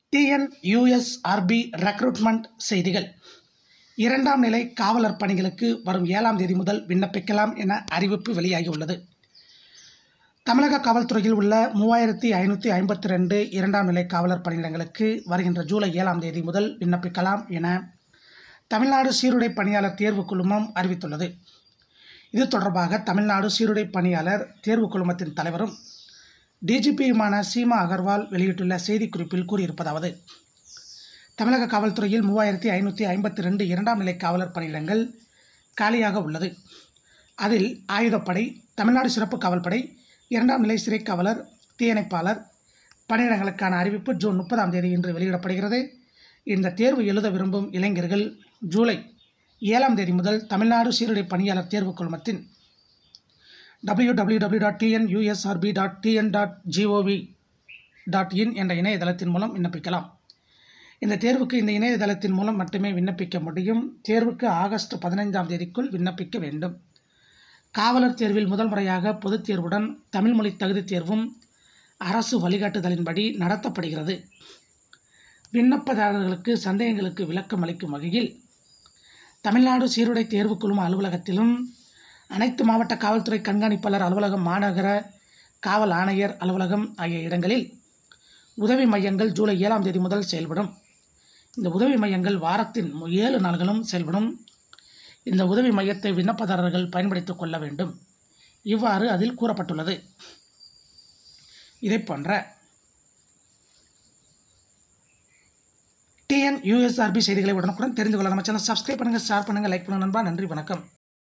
TNUSRB recruitment செய்திகள் இரண்டாம் நிலை காவலர் பணிகளுக்கு வரும் ஏழாம் தேதி முதல் விண்ணப்பிக்கலாம் என அறிவிப்பு வெளியாகியுள்ளது தமிழக காவல்துறையில் உள்ள மூவாயிரத்தி ஐநூற்றி ஐம்பத்தி ரெண்டு இரண்டாம் நிலை காவலர் பணியிடங்களுக்கு வருகின்ற ஜூலை ஏழாம் தேதி முதல் விண்ணப்பிக்கலாம் என தமிழ்நாடு சீருடை பணியாளர் தேர்வு குழுமம் அறிவித்துள்ளது இது தொடர்பாக தமிழ்நாடு சீருடை பணியாளர் தேர்வு குழுமத்தின் தலைவரும் டிஜிபியுமான சீமா அகர்வால் வெளியிட்டுள்ள செய்திக்குறிப்பில் கூறியிருப்பதாவது தமிழக காவல்துறையில் மூவாயிரத்தி ஐநூற்றி ஐம்பத்தி ரெண்டு இரண்டாம் நிலை காவலர் பணியிடங்கள் காலியாக உள்ளது அதில் ஆயுதப்படை தமிழ்நாடு சிறப்பு காவல்படை இரண்டாம் நிலை சிறை காவலர் தீயணைப்பாளர் பணியிடங்களுக்கான அறிவிப்பு ஜூன் முப்பதாம் தேதி இன்று வெளியிடப்படுகிறது இந்த தேர்வு எழுத விரும்பும் இளைஞர்கள் ஜூலை ஏழாம் தேதி முதல் தமிழ்நாடு சீருடை பணியாளர் தேர்வு குழுமத்தின் W W W dot TNUSRB dot TN dot GOV dot in என்ற இணையதளத்தின் மூலம் விண்ணப்பிக்கலாம் இந்த தேர்வுக்கு இந்த இணையதளத்தின் மூலம் மட்டுமே விண்ணப்பிக்க முடியும் தேர்வுக்கு ஆகஸ்ட் பதினைந்தாம் தேதிக்குள் விண்ணப்பிக்க வேண்டும் காவலர் தேர்வில் முதல் முறையாக பொதுத் தேர்வுடன் தமிழ் மொழி தகுதி தேர்வும் அரசு வழிகாட்டுதலின்படி நடத்தப்படுகிறது விண்ணப்பதாரர்களுக்கு சந்தேகங்களுக்கு விளக்கம் அளிக்கும் வகையில் தமிழ்நாடு சீருடை தேர்வு குழும அலுவலகத்திலும் அனைத்து மாவட்ட காவல்துறை கண்காணிப்பாளர் அலுவலகம் மாநகர காவல் ஆணையர் அலுவலகம் ஆகிய இடங்களில் உதவி மையங்கள் ஜூலை ஏழாம் தேதி முதல் செயல்படும் இந்த உதவி மையங்கள் வாரத்தின் ஏழு நாள்களும் செயல்படும் இந்த உதவி மையத்தை விண்ணப்பதாரர்கள் பயன்படுத்திக் கொள்ள வேண்டும் இவ்வாறு அதில் கூறப்பட்டுள்ளது இதை போன்ற டிஎன் யூஎஸ்ஆர்பி செய்திகளை உடனுக்குடன் தெரிந்து கொள்ள நம்ம சேனல் சப்ஸ்கிரைப் பண்ணுங்கள் ஷேர் பண்ணுங்கள் லைக் பண்ணுங்கள் நண்பா நன்றி வணக்கம்